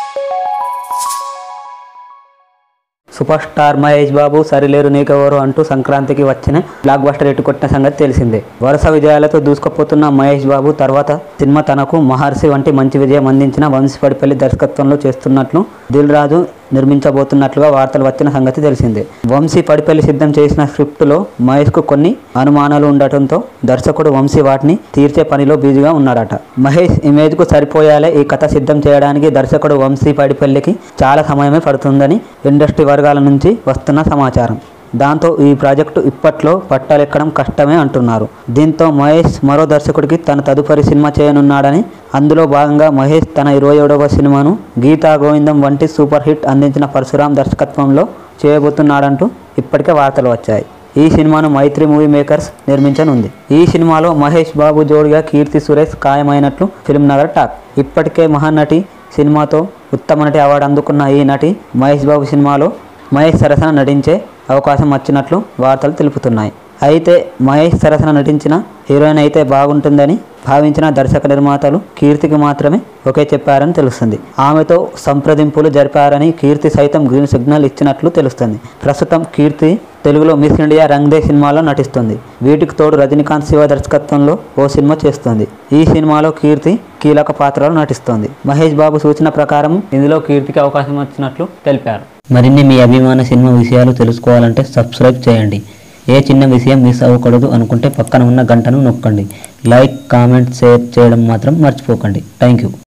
super star Mahesh Babu Sarileru Neekevvaru అంటూ సంక్రాంతికి వచ్చిన బ్లాక్ బస్టర్ ఎట్టుకొట్టిన సంగతి తెలిసిందే వరుస విజయాలతో దూసుకుపోతున్న మహేష్ బాబు తర్వాత సినిమా తనకు మహర్షి వంటి మంచి విజయం అందించిన వంశీపడిపల్లి దర్శకత్వంలో చేస్తున్నట్లు దిల్ రాజు నిర్మించబోతున్నట్లుగా వార్తలు వచ్చిన సంగతి తెలిసిందే వంశీ పడిపల్లి సిద్ధం చేసిన స్క్రిప్టులో మహేష్కు కొన్ని అనుమానాలు ఉండటంతో దర్శకుడు వంశీ వాటిని తీర్చే పనిలో బిజీగా ఉన్నాడట మహేష్ ఇమేజ్కు సరిపోయాలే ఈ కథ సిద్ధం చేయడానికి దర్శకుడు వంశీ పడిపల్లికి చాలా సమయమే పడుతుందని ఇండస్ట్రీ వర్గాల నుంచి వస్తున్న సమాచారం దాంతో ఈ ప్రాజెక్టు ఇప్పట్లో పట్టాలెక్కడం కష్టమే అంటున్నారు దీంతో మహేష్ మరో దర్శకుడికి తన తదుపరి సినిమా చేయనున్నాడని అందులో భాగంగా మహేష్ తన ఇరవై ఏడవ సినిమాను గీతా గోవిందం వంటి సూపర్ హిట్ అందించిన పరశురాం దర్శకత్వంలో చేయబోతున్నాడంటూ ఇప్పటికే వార్తలు వచ్చాయి ఈ సినిమాను మైత్రి మూవీ మేకర్స్ నిర్మించనుంది ఈ సినిమాలో మహేష్ బాబు జోడిగా కీర్తి సురేష్ ఖాయమైనట్లు ఫిల్మ్ నగర్ టాక్ ఇప్పటికే మహానటి సినిమాతో ఉత్తమ నటి అవార్డు అందుకున్న ఈ నటి మహేష్ బాబు సినిమాలో మహేష్ సరసన నటించే అవకాశం వచ్చినట్లు వార్తలు తెలుపుతున్నాయి అయితే మహేష్ సరసన నటించిన హీరోయిన్ అయితే బాగుంటుందని భావించిన దర్శక నిర్మాతలు కీర్తికి మాత్రమే ఒకే చెప్పారని తెలుస్తుంది ఆమెతో సంప్రదింపులు జరిపారని కీర్తి సైతం గ్రీన్ సిగ్నల్ ఇచ్చినట్లు తెలుస్తుంది ప్రస్తుతం కీర్తి తెలుగులో మిస్ ఇండియా రంగ్దే సినిమాలో నటిస్తుంది వీటికి తోడు రజనీకాంత్ శివ దర్శకత్వంలో ఓ సినిమా చేస్తుంది ఈ సినిమాలో కీర్తి కీలక పాత్రలో నటిస్తోంది మహేష్ బాబు సూచన ప్రకారం ఇందులో కీర్తికి అవకాశం వచ్చినట్లు తెలిపారు మరిన్ని మీ అభిమాన సినిమా విషయాలు తెలుసుకోవాలంటే సబ్స్క్రైబ్ చేయండి ఏ చిన్న విషయం మిస్ అవ్వకూడదు అనుకుంటే పక్కన ఉన్న గంటను నొక్కండి లైక్ కామెంట్ షేర్ చేయడం మాత్రం మర్చిపోకండి థ్యాంక్ యూ